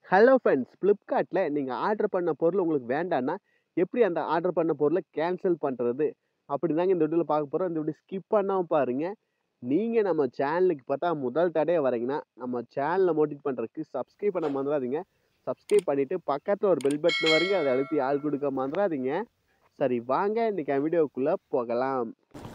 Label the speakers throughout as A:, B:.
A: hello friends ஃப்ளிப்கார்ட்டில் நீங்கள் order பண்ண பொருள் உங்களுக்கு வேண்டான்னா எப்படி அந்த ஆர்டர் பண்ண பொருளை கேன்சல் பண்ணுறது அப்படி தாங்க இந்த வீடியோவில் பார்க்க போகிறோம் இந்த வீடியோ ஸ்கிப் பண்ணாமல் பாருங்கள் நீங்கள் நம்ம சேனலுக்கு பார்த்தா முதல் தடையாக வரீங்கன்னா நம்ம சேனலை மோட்டிவேட் பண்ணுறதுக்கு சப்ஸ்கிரைப் பண்ண மறந்துடாதீங்க சப்ஸ்கிரைப் பண்ணிவிட்டு பக்கத்தில் ஒரு பெல் பட்டன் வருங்க அதை அழுத்தி ஆள் கொடுக்க மறந்துடாதீங்க சரி வாங்க இன்றைக்கி என் வீடியோக்குள்ளே போகலாம்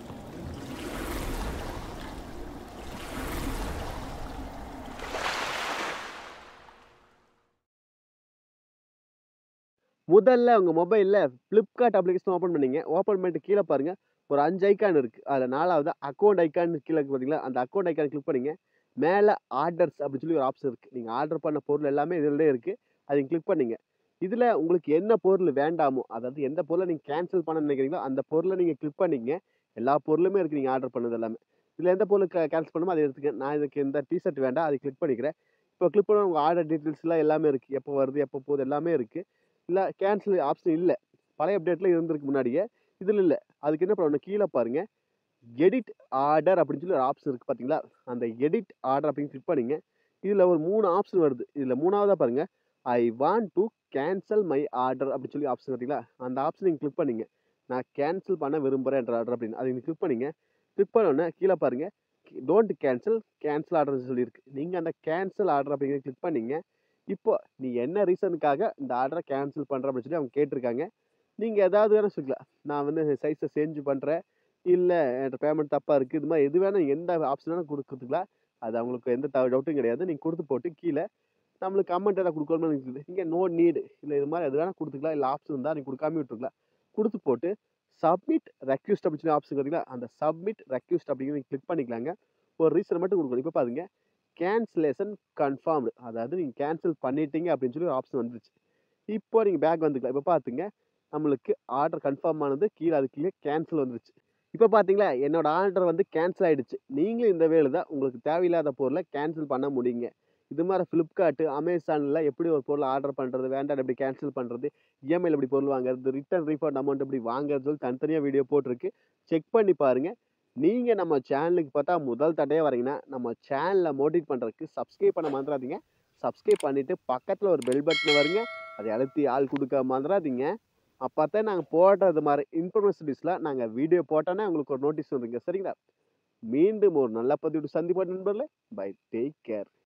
A: முதல்ல உங்கள் மொபைலில் ஃப்ளிப்கார்ட் அப்ளிகேஷன் ஓப்பன் பண்ணீங்க ஓப்பன் பண்ணிட்டு கீழே பாருங்கள் ஒரு அஞ்சு ஐக்கான் இருக்குது அதில் நாலாவது அக்கௌண்ட் ஐக்கான் கீழே இருக்கு பார்த்தீங்களா அந்த அக்கௌண்ட் ஐக்கான் கிளிக் பண்ணிங்க மேலே ஆர்டர்ஸ் அப்படின்னு சொல்லி ஒரு ஆப்ஷன் இருக்குது நீங்கள் ஆர்டர் பண்ண பொருள் எல்லாமே இதில் இருக்குது அதை கிளிக் பண்ணிங்க இதில் உங்களுக்கு என்ன பொருள் வேண்டாமோ அதாவது எந்த பொருளை நீங்கள் கேன்சல் பண்ண நினைக்கிறீங்களோ அந்த பொருளை நீங்கள் கிளிக் பண்ணிங்க எல்லா பொருளுமே இருக்குது நீங்கள் ஆர்டர் பண்ணது எல்லாமே இதில் எந்த பொருள் கேன்சல் பண்ணுமோ அதை எடுத்துக்க நான் இதுக்கு இந்த டிஷர்ட் வேண்டாம் அதை கிளிக் பண்ணிக்கிறேன் இப்போ கிளிக் பண்ண உங்கள் ஆர்டர் டீட்டெயில்ஸ்லாம் எல்லாமே இருக்குது எப்போ வருது எப்போ போகுது எல்லாமே இருக்குது இல்லை கேன்சல் ஆப்ஷன் இல்லை பழைய அப்டேட்டில் இருந்திருக்கு முன்னாடியே இதில் இல்லை அதுக்கு என்ன பண்ணணும் கீழே பாருங்கள் எடிட் ஆர்டர் அப்படின்னு சொல்லி ஒரு ஆப்ஷன் இருக்குது பார்த்தீங்களா அந்த எடிட் ஆர்டர் அப்படின்னு கிளிக் பண்ணிங்க இதில் ஒரு மூணு ஆப்ஷன் வருது இதில் மூணாவதாக பாருங்கள் I want to cancel my order அப்படின்னு சொல்லி ஆப்ஷன் பார்த்தீங்களா அந்த ஆப்ஷன் நீங்கள் கிளிக் பண்ணிங்க நான் கேன்சல் பண்ண விரும்புகிறேன் என்ற ஆர்டர் அப்படின்னு அதை நீங்கள் கிளிக் பண்ணிங்க கிளிக் பண்ணோன்னே கீழே பாருங்கள் டோன்ட் கேன்சல் கேன்சல் ஆர்டர்னு சொல்லியிருக்கு நீங்கள் அந்த கேன்சல் ஆர்டர் அப்படிங்கிறத கிளிக் பண்ணிங்க இப்போ நீ என்ன ரீசனுக்காக இந்த ஆர்டரை கேன்சல் பண்ணுற அப்படின்னு சொல்லி அவங்க கேட்டிருக்காங்க நீங்கள் ஏதாவது வேணால் சொல்லிக்கலாம் நான் வந்து சைஸை சேஞ்ச் பண்ணுறேன் இல்லை என்கிட்ட பேமெண்ட் தப்பாக இருக்குது இது மாதிரி எது வேணால் எந்த ஆப்ஷன் வேணால் கொடுக்குறதுக்கலாம் அது அவங்களுக்கு எந்த டவுட்டும் கிடையாது நீங்கள் கொடுத்து போட்டு கீழே நம்மளுக்கு கமெண்ட் எதாவது கொடுக்கணும்னு இருக்குது இங்கே நோ நீடு இல்லை இது மாதிரி எது வேணால் கொடுத்துக்கலாம் இல்லை ஆப்ஷன் இருந்தால் நீங்கள் கொடுக்காம விட்டுருக்கலாம் கொடுத்து போட்டு சப்மிட் ரெக்யூஸ்ட் அப்படின்னு சொல்லி ஆப்ஷன் பார்த்தீங்களா அந்த சப்மிட் ரெக்யூஸ்ட் அப்படிங்கிறத கிளிக் பண்ணிக்கலாங்க ஒரு ரீசன் மட்டும் கொடுக்கணும் இப்போ பாருங்க கேன்சலேஷன் கன்ஃபார்ம்டு அதாவது நீங்கள் கேன்சல் பண்ணிட்டீங்க அப்படின்னு சொல்லி ஒரு ஆப்ஷன் வந்துருச்சு இப்போ நீங்கள் பேக் வந்துக்கலாம் இப்போ பார்த்துங்க நம்மளுக்கு ஆர்டர் கன்ஃபார்ம் ஆனது கீழே அது கீழே கேன்சல் வந்துருச்சு இப்போ பார்த்தீங்களா என்னோட ஆர்டர் வந்து கேன்சல் ஆகிடுச்சு நீங்களும் இந்த வேலை தான் உங்களுக்கு தேவையில்லாத பொருளை கேன்சல் பண்ண முடியுங்க இது மாதிரி ஃப்ளிப்கார்ட்டு அமேசானில் எப்படி ஒரு பொருள் ஆர்டர் பண்ணுறது வேண்டாம் எப்படி கேன்சல் பண்ணுறது இஎம்ஐயில் எப்படி பொருள் வாங்குறது ரிட்டர்ன் ரீஃபண்ட் அமௌண்ட் எப்படி வாங்குறது சொல்லி தனித்தனியாக வீடியோ போட்டிருக்கு செக் பண்ணி பாருங்கள் நீங்கள் நம்ம சேனலுக்கு பார்த்தா முதல் தடையாக வரீங்கன்னா நம்ம சேனலை மோட்டிவேட் பண்ணுறதுக்கு சப்ஸ்கிரைப் பண்ண மறந்துடாதீங்க சப்ஸ்கிரைப் பண்ணிவிட்டு பக்கத்தில் ஒரு பெல் பட்டன் வருங்க அதை அழுத்தி ஆள் கொடுக்க மறந்துடாதீங்க அப்போ தான் நாங்கள் போடுறது மாதிரி இன்ஃபர்மேஷன்ஸில் நாங்கள் வீடியோ போட்டோன்னே உங்களுக்கு ஒரு நோட்டீஸ் வந்துருங்க சரிங்களா மீண்டும் ஒரு நல்ல பதிவு சந்திப்போம் நண்பர்களே பை டேக் கேர்